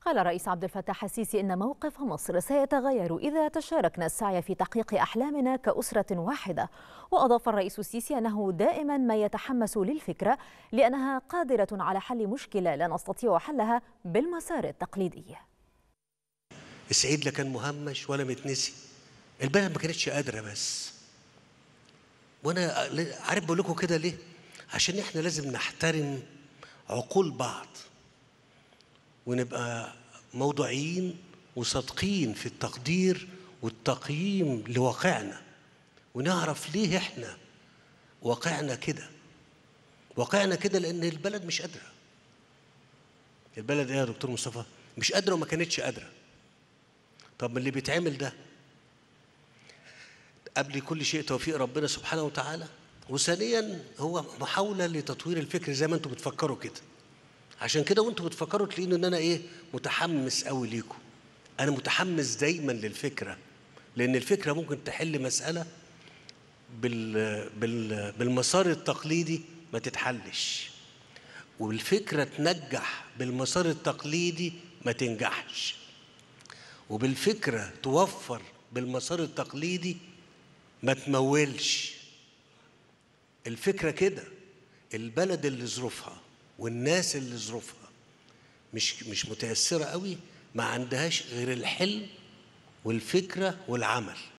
قال الرئيس عبد الفتاح السيسي إن موقف مصر سيتغير إذا تشاركنا السعي في تحقيق أحلامنا كأسرة واحدة وأضاف الرئيس السيسي أنه دائما ما يتحمس للفكرة لأنها قادرة على حل مشكلة لا نستطيع حلها بالمسار التقليدي الصعيد لا كان مهمش ولا متنسي البلد ما كانتش قادرة بس وانا عارف بقول لكم كده ليه عشان احنا لازم نحترم عقول بعض ونبقى موضوعيين وصادقين في التقدير والتقييم لواقعنا ونعرف ليه احنا واقعنا كده واقعنا كده لان البلد مش قادره البلد ايه يا دكتور مصطفى مش قادره وما كانتش قادره طب اللي بيتعمل ده قبل كل شيء توفيق ربنا سبحانه وتعالى وثانيا هو محاوله لتطوير الفكر زي ما انتم بتفكروا كده عشان كده وانتم بتفكروا تلاقين ان انا ايه متحمس قوي ليكم انا متحمس دايما للفكره لان الفكره ممكن تحل مساله بال بال بالمسار التقليدي ما تتحلش والفكره تنجح بالمسار التقليدي ما تنجحش وبالفكره توفر بالمسار التقليدي ما تمولش الفكره كده البلد اللي ظروفها والناس اللي ظروفها مش مش متاثره قوي ما عندهاش غير الحلم والفكره والعمل